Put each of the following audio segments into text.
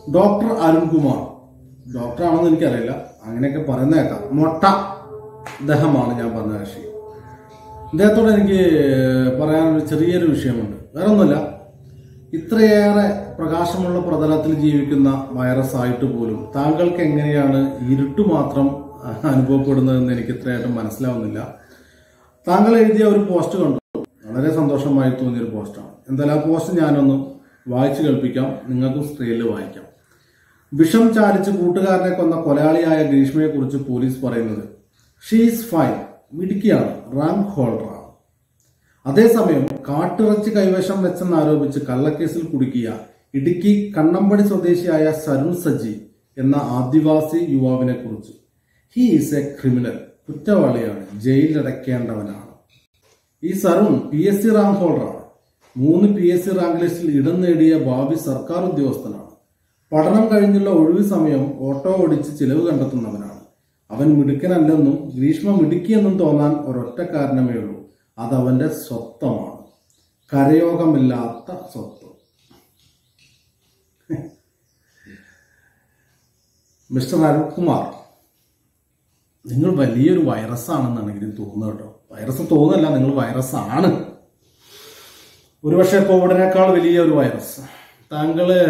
doctor Arunkumar doctor ആണെന്ന് എനിക്കറിയില്ല അങ്ങനെയൊക്കെ പറയുന്ന കേൾക്കാം മൊട്ട ഇദ്ദേഹമാണ് ഞാൻ പറഞ്ഞ കക്ഷി ഇദ്ദേഹത്തോട് എനിക്ക് പറയാനൊരു ചെറിയൊരു വിഷയമുണ്ട് വേറെ ഒന്നുമില്ല ഇത്രയേറെ പ്രകാശമുള്ള പ്രതലത്തിൽ ജീവിക്കുന്ന വൈറസ് ആയിട്ട് പോലും താങ്കൾക്ക് എങ്ങനെയാണ് ഇരുട്ട് മാത്രം അനുഭവപ്പെടുന്നതെന്ന് എനിക്ക് ഇത്രയായിട്ടും മനസ്സിലാവുന്നില്ല താങ്കൾ എഴുതിയ ഒരു പോസ്റ്റ് കണ്ടു വളരെ സന്തോഷമായി തോന്നിയ ഒരു പോസ്റ്റാണ് എന്തായാലും ആ പോസ്റ്റ് ഞാനൊന്ന് വായിച്ചു കേൾപ്പിക്കാം നിങ്ങൾക്കും സ്ക്രീനിൽ വായിക്കാം വിഷം ചാലിച്ച് കൂട്ടുകാരനെ കൊന്ന കൊലയാളിയായ ഗ്രീഷ്മയെ കുറിച്ച് പോലീസ് പറയുന്നത് ഷീസ് ഫൈൻ മിടുക്കിയാണ് റാങ്ക് ഹോൾഡറാണ് അതേസമയം കാട്ടിറച്ചി കൈവശം വെച്ചെന്നാരോപിച്ച് കള്ളക്കേസിൽ കുടുക്കിയ ഇടുക്കി കണ്ണമ്പടി സ്വദേശിയായ സരുൺ സജി എന്ന ആദിവാസി യുവാവിനെ കുറിച്ച് ഹി ഈസ് എ ക്രിമിനൽ കുറ്റവാളിയാണ് ജയിലിലടയ്ക്കേണ്ടവനാണ് ഈ Sarun P S C rank ഹോൾഡറാണ് മൂന്ന് പി എസ് സി റാങ്ക് ലിസ്റ്റിൽ ഇടം നേടിയ ഭാവി സർക്കാർ ഉദ്യോഗസ്ഥനാണ് പഠനം കഴിഞ്ഞുള്ള ഒഴിവു സമയം ഓട്ടോ ഓടിച്ച് ചിലവ് കണ്ടെത്തുന്നവനാണ് അവൻ മിടുക്കനല്ലെന്നും ഗ്രീഷ്മ മിടുക്കിയെന്നും തോന്നാൻ ഒരൊറ്റ കാരണമേ ഉള്ളൂ അത് അവന്റെ സ്വത്വമാണ് കരയോഗമില്ലാത്ത സ്വത്വം മിസ്റ്റർ അരുൺകുമാർ നിങ്ങൾ വലിയൊരു വൈറസ് ആണെന്നാണ് എനിക്ക് തോന്നുന്നത് കേട്ടോ വൈറസ് തോന്നല്ല നിങ്ങൾ വൈറസ് ആണ് ഒരുപക്ഷെ കോവിഡിനേക്കാൾ വലിയ ഒരു വൈറസ് താങ്കള്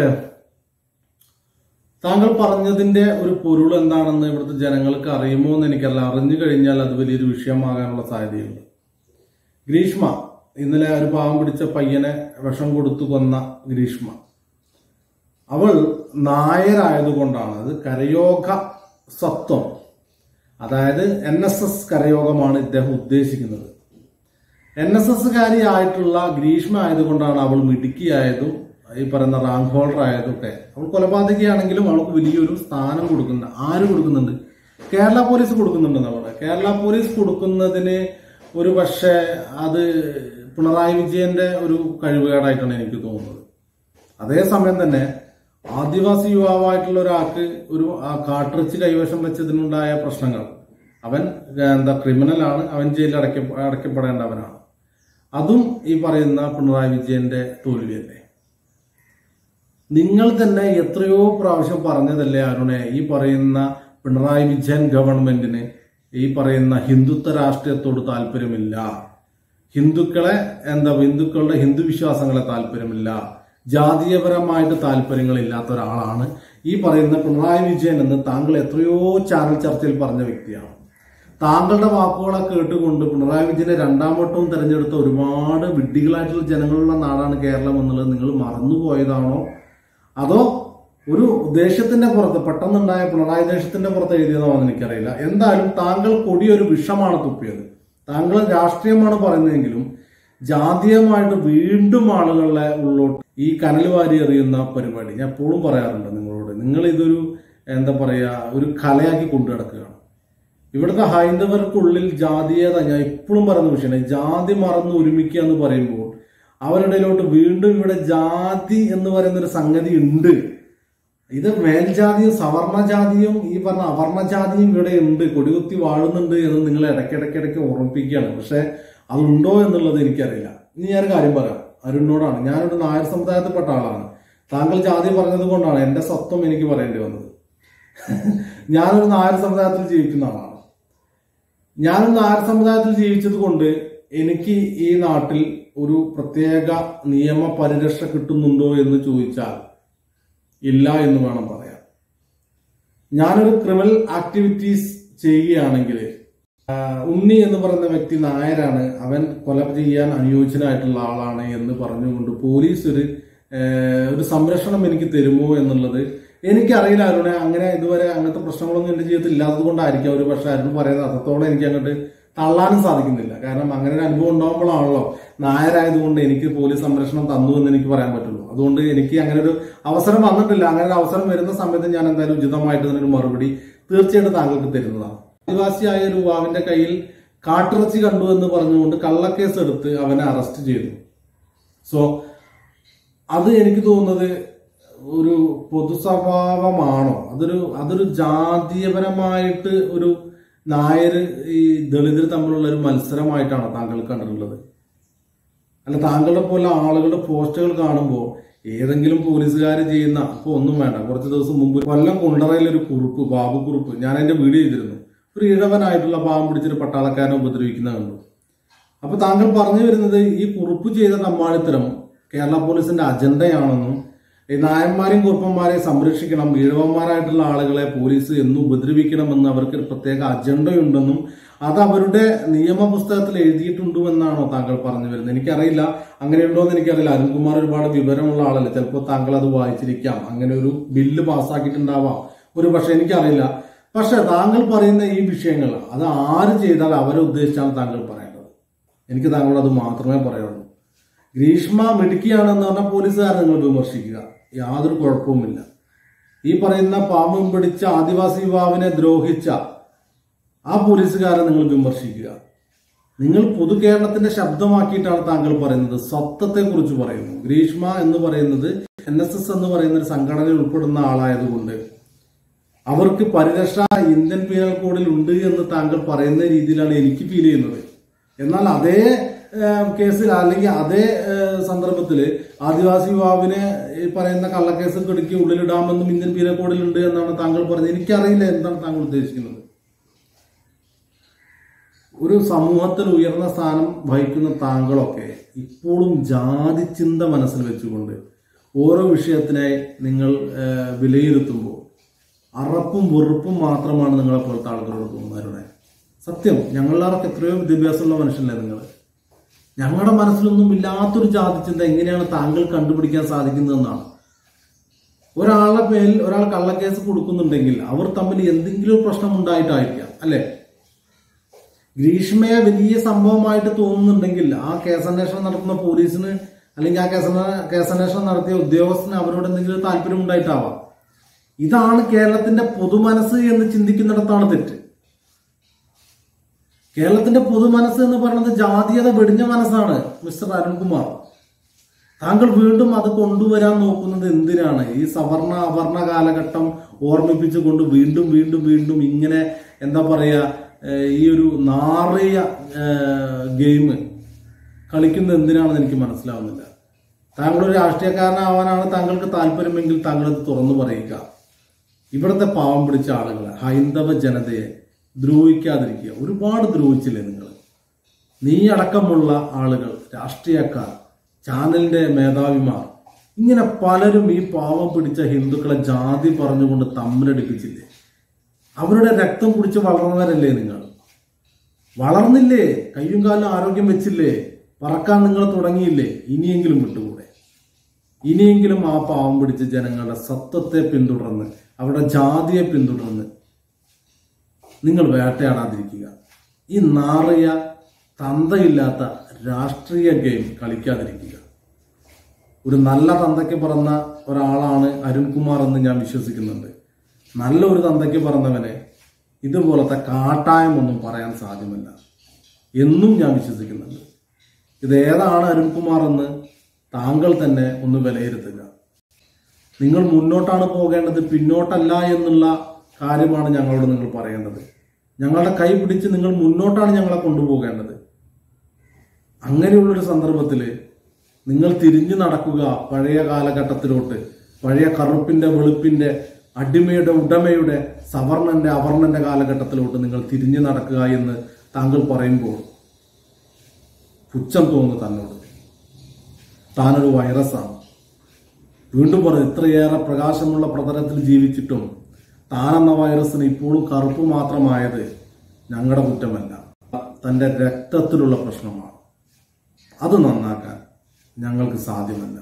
താങ്കൾ പറഞ്ഞതിന്റെ ഒരു പൊരുൾ എന്താണെന്ന് ഇവിടുത്തെ ജനങ്ങൾക്ക് അറിയുമോ എന്ന് എനിക്കല്ല അറിഞ്ഞു കഴിഞ്ഞാൽ അത് വലിയൊരു വിഷയമാകാനുള്ള സാധ്യതയുണ്ട് ഗ്രീഷ്മ ഇന്നലെ ഒരു പാവം പിടിച്ച പയ്യനെ വിഷം കൊടുത്തു കൊന്ന ഗ്രീഷ്മ അവൾ നായരായതുകൊണ്ടാണ് അത് കരയോഗ സത്വം അതായത് എൻ എസ് എസ് കരയോഗമാണ് ഇദ്ദേഹം ഉദ്ദേശിക്കുന്നത് എൻ എസ് എസ് കാരിയായിട്ടുള്ള ഗ്രീഷ്മ ആയതുകൊണ്ടാണ് അവൾ മിടുക്കിയായതും ഈ പറയുന്ന റാങ്ക് ഹോൾഡർ ആയതും ഒക്കെ അവൾ കൊലപാതകയാണെങ്കിലും അവൾക്ക് വലിയൊരു സ്ഥാനം കൊടുക്കുന്നുണ്ട് ആര് കൊടുക്കുന്നുണ്ട് കേരള പോലീസ് കൊടുക്കുന്നുണ്ടെന്ന് അവിടെ കേരള പോലീസ് കൊടുക്കുന്നതിന് ഒരു പക്ഷേ അത് പിണറായി വിജയന്റെ ഒരു കഴിവുകേടായിട്ടാണ് എനിക്ക് തോന്നുന്നത് അതേസമയം തന്നെ ആദിവാസി യുവാവായിട്ടുള്ള ഒരാൾക്ക് ഒരു ആ കാട്ടിറച്ചി കൈവശം വെച്ചതിനുണ്ടായ പ്രശ്നങ്ങൾ അവൻ എന്താ ക്രിമിനലാണ് അവൻ ജയിലിൽ അടയ്ക്ക അടയ്ക്കപ്പെടേണ്ടവനാണ് അതും ഈ പറയുന്ന പിണറായി വിജയന്റെ തോൽവിയല്ലേ നിങ്ങൾ തന്നെ എത്രയോ പ്രാവശ്യം പറഞ്ഞതല്ലേ അരുണെ ഈ പറയുന്ന പിണറായി വിജയൻ ഗവൺമെന്റിന് ഈ പറയുന്ന ഹിന്ദുത്വ രാഷ്ട്രീയത്തോട് താല്പര്യമില്ല ഹിന്ദുക്കളെ എന്താ ഹിന്ദുക്കളുടെ ഹിന്ദു വിശ്വാസങ്ങളെ താല്പര്യമില്ല ജാതീയപരമായിട്ട് താല്പര്യങ്ങളില്ലാത്ത ഒരാളാണ് ഈ പറയുന്ന പിണറായി വിജയൻ എന്ന് താങ്കൾ എത്രയോ ചാനൽ ചർച്ചയിൽ പറഞ്ഞ വ്യക്തിയാണ് താങ്കളുടെ വാക്കുകളെ കേട്ടുകൊണ്ട് പിണറായി വിജയനെ രണ്ടാം വട്ടവും തെരഞ്ഞെടുത്ത ഒരുപാട് വിഡ്ഢികളായിട്ടുള്ള ജനങ്ങളുള്ള നാടാണ് കേരളം എന്നുള്ളത് നിങ്ങൾ മറന്നുപോയതാണോ അതോ ഒരു ദേശത്തിന്റെ പുറത്ത് പെട്ടെന്നുണ്ടായ പിണറായി ദേശത്തിന്റെ പുറത്ത് എഴുതിയതാണോ എന്ന് എനിക്കറിയില്ല എന്തായാലും താങ്കൾ കൊടിയൊരു വിഷമാണ് തുപ്പിയത് താങ്കൾ രാഷ്ട്രീയമാണ് പറയുന്നതെങ്കിലും ജാതീയമായിട്ട് വീണ്ടും ആളുകളെ ഉള്ളോട്ട് ഈ കനൽ വാരി എറിയുന്ന പരിപാടി ഞാൻ എപ്പോഴും പറയാറുണ്ട് നിങ്ങളോട് നിങ്ങൾ ഇതൊരു എന്താ പറയാ ഒരു കലയാക്കി കൊണ്ടു നടക്കുകയാണ് ഇവിടുത്തെ ഹൈന്ദവർക്കുള്ളിൽ ജാതീയത ഞാൻ എപ്പോഴും പറയുന്ന വിഷയമാണ് ജാതി മറന്ന് ഒരുമിക്കുക എന്ന് പറയുമ്പോൾ അവരുടെ ഇടയിലോട്ട് വീണ്ടും ഇവിടെ ജാതി എന്ന് പറയുന്ന ഒരു സംഗതി ഉണ്ട് ഇത് മേൽജാതിയും സവർണജാതിയും ഈ പറഞ്ഞ അവർണജാതിയും ഇവിടെ ഉണ്ട് കൊടികുത്തി വാഴുന്നുണ്ട് എന്ന് നിങ്ങൾ ഇടയ്ക്കിടയ്ക്കിടയ്ക്ക് ഓർമ്മിപ്പിക്കുകയാണ് പക്ഷെ അതുണ്ടോ എന്നുള്ളത് എനിക്കറിയില്ല ഇനി ഞാനൊരു കാര്യം പറയാം അരുണിനോടാണ് ഞാനൊരു നായർ സമുദായത്തിൽപ്പെട്ട ആളാണ് താങ്കൾ ജാതി പറഞ്ഞത് കൊണ്ടാണ് എന്റെ സ്വത്വം എനിക്ക് പറയേണ്ടി വന്നത് ഞാനൊരു നായർ സമുദായത്തിൽ ജീവിക്കുന്ന ആളാണ് ഞാനൊരു നായർ സമുദായത്തിൽ ജീവിച്ചത് കൊണ്ട് എനിക്ക് ഈ നാട്ടിൽ ഒരു പ്രത്യേക നിയമ പരിരക്ഷ കിട്ടുന്നുണ്ടോ എന്ന് ചോദിച്ചാൽ ഇല്ല എന്ന് വേണം പറയാൻ ഞാനൊരു ക്രിമിനൽ ആക്ടിവിറ്റീസ് ചെയ്യുകയാണെങ്കിൽ ആ, ഉണ്ണി എന്ന് പറയുന്ന വ്യക്തി നായരാണ് അവൻ കൊല ചെയ്യാൻ അനുയോജ്യനായിട്ടുള്ള ആളാണ് എന്ന് പറഞ്ഞുകൊണ്ട് പോലീസ് ഒരു ആ, ഒരു സംരക്ഷണം എനിക്ക് തരുമോ എന്നുള്ളത് എനിക്കറിയില്ല അരുണെ അങ്ങനെ ഇതുവരെ അങ്ങനത്തെ പ്രശ്നങ്ങളൊന്നും എന്റെ ജീവിതത്തിൽ ഇല്ലാത്തത് കൊണ്ടായിരിക്കും ഒരു പക്ഷെ അരുൺ പറയുന്നത് അത്രത്തോളം എനിക്ക് അങ്ങോട്ട് തള്ളാനും സാധിക്കുന്നില്ല കാരണം അങ്ങനെ ഒരു അനുഭവം ഉണ്ടാകുമ്പോഴാണല്ലോ നായരായതുകൊണ്ട് എനിക്ക് പോലീസ് സംരക്ഷണം തന്നു എന്ന് എനിക്ക് പറയാൻ പറ്റുള്ളൂ അതുകൊണ്ട് എനിക്ക് അങ്ങനെ ഒരു അവസരം വന്നിട്ടില്ല അങ്ങനെ ഒരു അവസരം വരുന്ന സമയത്ത് ഞാൻ എന്തായാലും ഉചിതമായിട്ട് ഇതിനൊരു മറുപടി തീർച്ചയായിട്ടും താങ്കൾക്ക് തരുന്നതാണ് ആദിവാസിയായ ഒരു യുവാവിന്റെ കയ്യിൽ കാട്ടിറച്ചി കണ്ടു എന്ന് പറഞ്ഞുകൊണ്ട് കള്ളക്കേസ് എടുത്ത് അവനെ അറസ്റ്റ് ചെയ്തു സോ അത് എനിക്ക് തോന്നുന്നത് ഒരു പൊതുസ്വഭാവമാണോ അതൊരു അതൊരു ജാതീയപരമായിട്ട് ഒരു നായർ ഈ ദളിതർ തമ്മിലുള്ള ഒരു മത്സരമായിട്ടാണോ താങ്കൾ കണ്ടിട്ടുള്ളത് അല്ല താങ്കളുടെ പോലെ ആളുകളുടെ പോസ്റ്റുകൾ കാണുമ്പോൾ ഏതെങ്കിലും പോലീസുകാർ ചെയ്യുന്ന അപ്പൊ ഒന്നും വേണ്ട കുറച്ച് ദിവസം മുമ്പ് കൊല്ലം കുണ്ടറയിൽ ഒരു കുറുപ്പ് ബാബു കുറുപ്പ് ഞാൻ എന്റെ വീഡിയോ ചെയ്തിരുന്നു ഒരു ഇഴവനായിട്ടുള്ള പാവം പിടിച്ചൊരു പട്ടാളക്കാരനെ ഉപദ്രവിക്കുന്ന കണ്ടു അപ്പൊ താങ്കൾ പറഞ്ഞു വരുന്നത് ഈ കുറുപ്പ് ചെയ്ത തമ്മാടിത്തരം കേരള പോലീസിന്റെ അജണ്ടയാണെന്നും ഈ നായന്മാരെയും കുറുപ്പന്മാരെയും സംരക്ഷിക്കണം ഈഴവന്മാരായിട്ടുള്ള ആളുകളെ പോലീസ് എന്നും ഉപദ്രവിക്കണമെന്ന് അവർക്ക് ഒരു പ്രത്യേക അജണ്ടയുണ്ടെന്നും അത് അവരുടെ നിയമപുസ്തകത്തിൽ എഴുതിയിട്ടുണ്ടെന്നാണോ താങ്കൾ പറഞ്ഞു വരുന്നത് എനിക്കറിയില്ല അങ്ങനെയുണ്ടോ എന്ന് എനിക്കറിയില്ല അരുൺകുമാർ ഒരുപാട് വിവരമുള്ള ആളല്ലേ ചിലപ്പോൾ താങ്കൾ അത് വായിച്ചിരിക്കാം അങ്ങനെ ഒരു ബില്ല് പാസ്സാക്കിയിട്ടുണ്ടാവാം ഒരു പക്ഷെ എനിക്കറിയില്ല പക്ഷെ താങ്കൾ പറയുന്ന ഈ വിഷയങ്ങൾ അത് ആര് ചെയ്താൽ അവരെ ഉദ്ദേശിച്ചാണ് താങ്കൾ പറയേണ്ടത് എനിക്ക് താങ്കളോട് അത് മാത്രമേ പറയുള്ളൂ ഗ്രീഷ്മ മിടുക്കിയാണെന്ന് പറഞ്ഞാൽ പോലീസുകാരെ നിങ്ങൾ വിമർശിക്കുക യാതൊരു കുഴപ്പവുമില്ല ഈ പറയുന്ന പാമ്പും പിടിച്ച ആദിവാസി യുവാവിനെ ദ്രോഹിച്ച ആ പോലീസുകാരെ നിങ്ങൾ വിമർശിക്കുക നിങ്ങൾ പൊതു കേരളത്തിന്റെ ശബ്ദമാക്കിയിട്ടാണ് താങ്കൾ പറയുന്നത് സത്വത്തെ കുറിച്ച് പറയുന്നു ഗ്രീഷ്മ എന്ന് പറയുന്നത് എൻ എസ് എസ് എന്ന് പറയുന്ന ഒരു സംഘടനയിൽ ഉൾപ്പെടുന്ന ആളായതുകൊണ്ട് അവർക്ക് പരിരക്ഷ ഇന്ത്യൻ പീനൽ കോഡിൽ ഉണ്ട് എന്ന് താങ്കൾ പറയുന്ന രീതിയിലാണ് എനിക്ക് ഫീൽ ചെയ്യുന്നത് എന്നാൽ അതേ ഏഹ്, കേസിൽ അല്ലെങ്കിൽ അതേ ഏഹ്, സന്ദർഭത്തില് ആദിവാസി യുവാവിനെ ഈ പറയുന്ന കള്ളക്കേസ് കിടക്കി ഉള്ളിലിടാമെന്നും ഇന്ത്യൻ പീനൽ കോഡിൽ ഉണ്ട് എന്നാണ് താങ്കൾ പറഞ്ഞത് എനിക്കറിയില്ല എന്താണ് താങ്കൾ ഉദ്ദേശിക്കുന്നത് ഒരു സമൂഹത്തിൽ ഉയർന്ന സ്ഥാനം വഹിക്കുന്ന താങ്കളൊക്കെ ഇപ്പോഴും ജാതി ചിന്ത മനസ്സിൽ വെച്ചുകൊണ്ട് ഓരോ വിഷയത്തിനായി നിങ്ങൾ ഏഹ്, വിലയിരുത്തുമ്പോൾ അറപ്പും വെറുപ്പും മാത്രമാണ് നിങ്ങളെ പോലത്തെ ആളുകളോട് തോന്നുന്നവരുടെ സത്യം ഞങ്ങളിലാർക്ക് എത്രയോ വിദ്യാഭ്യാസമുള്ള മനുഷ്യനല്ലേ നിങ്ങൾ ഞങ്ങളുടെ മനസ്സിലൊന്നും ഇല്ലാത്തൊരു ജാതി ചിന്ത എങ്ങനെയാണ് താങ്കൾ കണ്ടുപിടിക്കാൻ സാധിക്കുന്നതെന്നാണ് ഒരാളുടെ പേരിൽ ഒരാൾ കള്ളക്കേസ് കൊടുക്കുന്നുണ്ടെങ്കിൽ അവർ തമ്മിൽ എന്തെങ്കിലും ഒരു പ്രശ്നം ഉണ്ടായിട്ടായിരിക്കാം അല്ലേ ഗ്രീഷ്മയെ വലിയ സംഭവമായിട്ട് തോന്നുന്നുണ്ടെങ്കിൽ ആ കേസന്വേഷണം നടത്തുന്ന പോലീസിന് അല്ലെങ്കിൽ ആ കേസന- കേസന്വേഷണം നടത്തിയ ഉദ്യോഗസ്ഥന് അവരോട് എന്തെങ്കിലും താല്പര്യം ഉണ്ടായിട്ടാവാം ഇതാണ് കേരളത്തിന്റെ പൊതുമനസ്സ് എന്ന് ചിന്തിക്കുന്നിടത്താണ് തെറ്റ് കേരളത്തിന്റെ പൊതുമനസ്സ് എന്ന് പറയുന്നത് ജാതീയത വെടിഞ്ഞ മനസ്സാണ് മിസ്റ്റർ അരുൺകുമാർ താങ്കൾ വീണ്ടും അത് കൊണ്ടുവരാൻ നോക്കുന്നത് എന്തിനാണ് ഈ സവർണ അവർണ കാലഘട്ടം ഓർമ്മിപ്പിച്ചുകൊണ്ട് വീണ്ടും വീണ്ടും വീണ്ടും ഇങ്ങനെ എന്താ പറയാ ഏഹ് ഈ ഒരു നാറിയ ഗെയിം കളിക്കുന്നത് എന്തിനാണെന്ന് എനിക്ക് മനസ്സിലാവുന്നില്ല താങ്കൾ ഒരു രാഷ്ട്രീയക്കാരനാവാനാണ് താങ്കൾക്ക് താല്പര്യമെങ്കിൽ താങ്കൾ അത് തുറന്നു പറയുക ഇവിടുത്തെ പാവം പിടിച്ച ആളുകളെ ഹൈന്ദവ ജനതയെ ദ്രോഹിക്കാതിരിക്കുക ഒരുപാട് ദ്രോഹിച്ചില്ലേ നിങ്ങൾ നീ അടക്കമുള്ള ആളുകൾ രാഷ്ട്രീയക്കാർ ചാനലിന്റെ മേധാവിമാർ ഇങ്ങനെ പലരും ഈ പാവം പിടിച്ച ഹിന്ദുക്കളെ ജാതി പറഞ്ഞുകൊണ്ട് തമ്മിലടിപ്പിച്ചില്ലേ അവരുടെ രക്തം കുടിച്ച് വളർന്നവരല്ലേ നിങ്ങൾ വളർന്നില്ലേ കയ്യും കാലും ആരോഗ്യം വെച്ചില്ലേ പറക്കാൻ നിങ്ങൾ തുടങ്ങിയില്ലേ ഇനിയെങ്കിലും വിട്ടുകൂടെ ഇനിയെങ്കിലും ആ പാവം പിടിച്ച ജനങ്ങളുടെ സത്വത്തെ പിന്തുടർന്ന് അവരുടെ ജാതിയെ പിന്തുടർന്ന് നിങ്ങൾ വേട്ടയാടാതിരിക്കുക ഈ നാറിയ തന്തയില്ലാത്ത രാഷ്ട്രീയ ഗെയിം കളിക്കാതിരിക്കുക ഒരു നല്ല തന്തയ്ക്ക് പറഞ്ഞ ഒരാളാണ് അരുൺകുമാർ എന്ന് ഞാൻ വിശ്വസിക്കുന്നുണ്ട് നല്ല ഒരു തന്തയ്ക്ക് പറഞ്ഞവനെ ഇതുപോലത്തെ കാട്ടായമൊന്നും പറയാൻ സാധ്യമല്ല എന്നും ഞാൻ വിശ്വസിക്കുന്നുണ്ട് ഇത് ഏതാണ് അരുൺകുമാർ എന്ന് താങ്കൾ തന്നെ ഒന്ന് വിലയിരുത്തുക നിങ്ങൾ മുന്നോട്ടാണ് പോകേണ്ടത് പിന്നോട്ടല്ല എന്നുള്ള കാര്യമാണ് ഞങ്ങളോട് നിങ്ങൾ പറയേണ്ടത് ഞങ്ങളുടെ കൈ പിടിച്ച് നിങ്ങൾ മുന്നോട്ടാണ് ഞങ്ങളെ കൊണ്ടുപോകേണ്ടത് അങ്ങനെയുള്ളൊരു സന്ദർഭത്തിൽ നിങ്ങൾ തിരിഞ്ഞു നടക്കുക പഴയ കാലഘട്ടത്തിലോട്ട് പഴയ കറുപ്പിന്റെ വെളുപ്പിന്റെ അടിമയുടെ ഉടമയുടെ സവർണന്റെ അവർണന്റെ കാലഘട്ടത്തിലോട്ട് നിങ്ങൾ തിരിഞ്ഞു നടക്കുക എന്ന് താങ്കൾ പറയുമ്പോൾ പുച്ഛം തോന്നുന്നു തന്നോട് താനൊരു വൈറസാണ് വീണ്ടും പറഞ്ഞു ഇത്രയേറെ പ്രകാശമുള്ള പ്രതലത്തിൽ ജീവിച്ചിട്ടും താനെന്ന വൈറസിന് ഇപ്പോഴും കറുപ്പ് മാത്രമായത് ഞങ്ങളുടെ കുറ്റമല്ല തന്റെ രക്തത്തിലുള്ള പ്രശ്നമാണ് അത് നന്നാക്കാൻ ഞങ്ങൾക്ക് സാധ്യമല്ല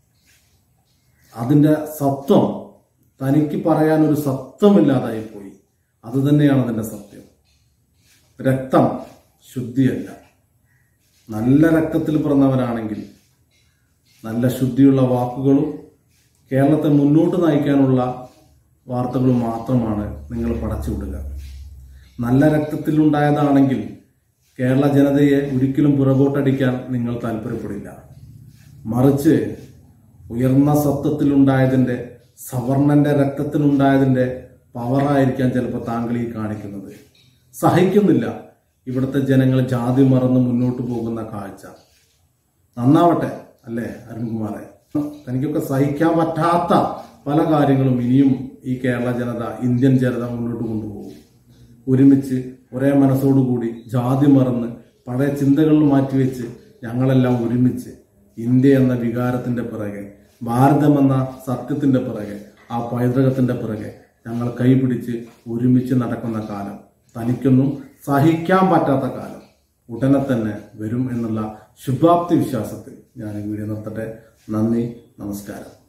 അതിന്റെ സത്വം തനിക്ക് പറയാൻ ഒരു സത്വമില്ലാതായി പോയി അത് തന്നെയാണ് അതിന്റെ സത്യം രക്തം ശുദ്ധിയല്ല നല്ല രക്തത്തിൽ പിറന്നവരാണെങ്കിൽ നല്ല ശുദ്ധിയുള്ള വാക്കുകളും കേരളത്തെ മുന്നോട്ട് നയിക്കാനുള്ള വാർത്തകളും മാത്രമാണ് നിങ്ങൾ പടച്ചുവിടുക നല്ല രക്തത്തിലുണ്ടായതാണെങ്കിൽ കേരള ജനതയെ ഒരിക്കലും പുറകോട്ടടിക്കാൻ നിങ്ങൾ താല്പര്യപ്പെടില്ല മറിച്ച് ഉയർന്ന സത്വത്തിലുണ്ടായതിന്റെ സവർണന്റെ രക്തത്തിലുണ്ടായതിന്റെ പവറായിരിക്കാം ചിലപ്പോൾ താങ്കൾ ഈ കാണിക്കുന്നത് സഹിക്കുന്നില്ല ഇവിടുത്തെ ജനങ്ങൾ ജാതി മറന്ന് മുന്നോട്ട് പോകുന്ന കാഴ്ച നന്നാവട്ടെ അല്ലേ അരുൺകുമാറെ തനിക്കൊക്കെ സഹിക്കാൻ പറ്റാത്ത പല കാര്യങ്ങളും ഇനിയും ഈ കേരള ജനത ഇന്ത്യൻ ജനത മുന്നോട്ട് കൊണ്ടുപോകും ഒരുമിച്ച് ഒരേ മനസ്സോടുകൂടി ജാതി മറന്ന് പഴയ ചിന്തകൾ മാറ്റിവെച്ച് ഞങ്ങളെല്ലാം ഒരുമിച്ച് ഇന്ത്യ എന്ന വികാരത്തിന്റെ പിറകെ ഭാരതം എന്ന സത്യത്തിന്റെ പിറകെ ആ പൈതൃകത്തിന്റെ പിറകെ ഞങ്ങൾ കൈപിടിച്ച് ഒരുമിച്ച് നടക്കുന്ന കാലം തനിക്കൊന്നും സഹിക്കാൻ പറ്റാത്ത കാലം ഉടനെ തന്നെ വരും എന്നുള്ള ശുഭാപ്തി വിശ്വാസത്തിൽ ഞാൻ ഈ വീഡിയോ നിർത്തട്ടെ നന്ദി നമസ്കാരം